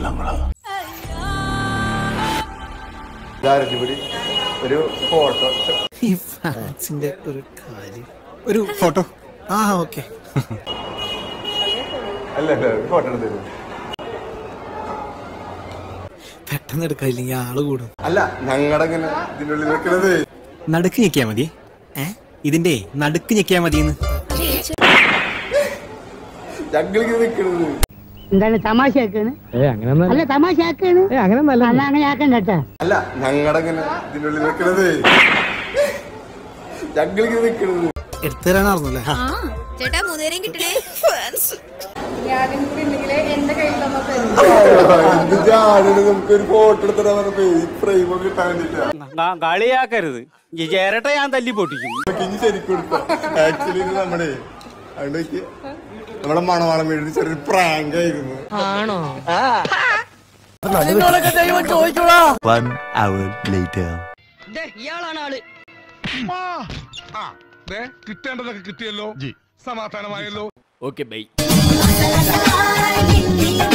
ഒരു ഫോട്ടോ ഈ ഫാൻസിന്റെ ഒരു കാര്യം ഒരു ഫോട്ടോ ആ ഓക്കെ അല്ല അല്ല ഒരു ഫോട്ടോ എടുത്തു പെട്ടെന്ന് എടുക്കാതില്ലെങ്കിൽ ആള് കൂടും അല്ല ഞങ്ങളുടെ ഇങ്ങനെ ഇതിന്റെ ഉള്ളിൽ വെക്കണത് നടുക്ക് ഞെക്കിയാ മതി ഏ ഇതിന്റെ നടുക്ക് ഞെക്കിയാ മതിയെന്ന് ഞങ്ങളിങ്ങനെ നിക്കണത് എന്താണ് തമാശയാക്കാണ് അല്ല തമാശയാക്കാണ് അല്ല അങ്ങനെ ആക്കണ്ട കേട്ടാ അല്ല ഞങ്ങളുടെ ഇങ്ങനെ ഇതിന്റെ ഉള്ളിൽ വെക്കണത് ഞങ്ങളിങ്ങനെ നിക്കണത് എടുത്തു തരാനാർന്നല്ലേ ചേട്ടാ മൂന്നുപേരെയും കിട്ടണേ എന്തിനാണ് നമുക്കൊരു ഫോട്ടോ എടുത്തിട്ട് പറഞ്ഞപ്പോ ഈ ഫ്രെയിം ഒക്കെ കിട്ടാൻ വേണ്ടിട്ടാ കളിയാക്കരുത് ഈ ചേരട്ട ഞാൻ തല്ലി പൊട്ടിക്കും ഇനി ശരിക്കും എടുക്കാം ആക്ച്വലി ഇത് നമ്മുടെ അതുകൊണ്ട് നമ്മുടെ മണവാളം വീടിന് ചെറിയൊരു പ്രാങ്ക് ആയിരുന്നു ഇയാളാണ് ആള് കിട്ടേണ്ടതൊക്കെ കിട്ടിയല്ലോ സമാധാനമായല്ലോ ഓക്കെ ബൈ ിൽ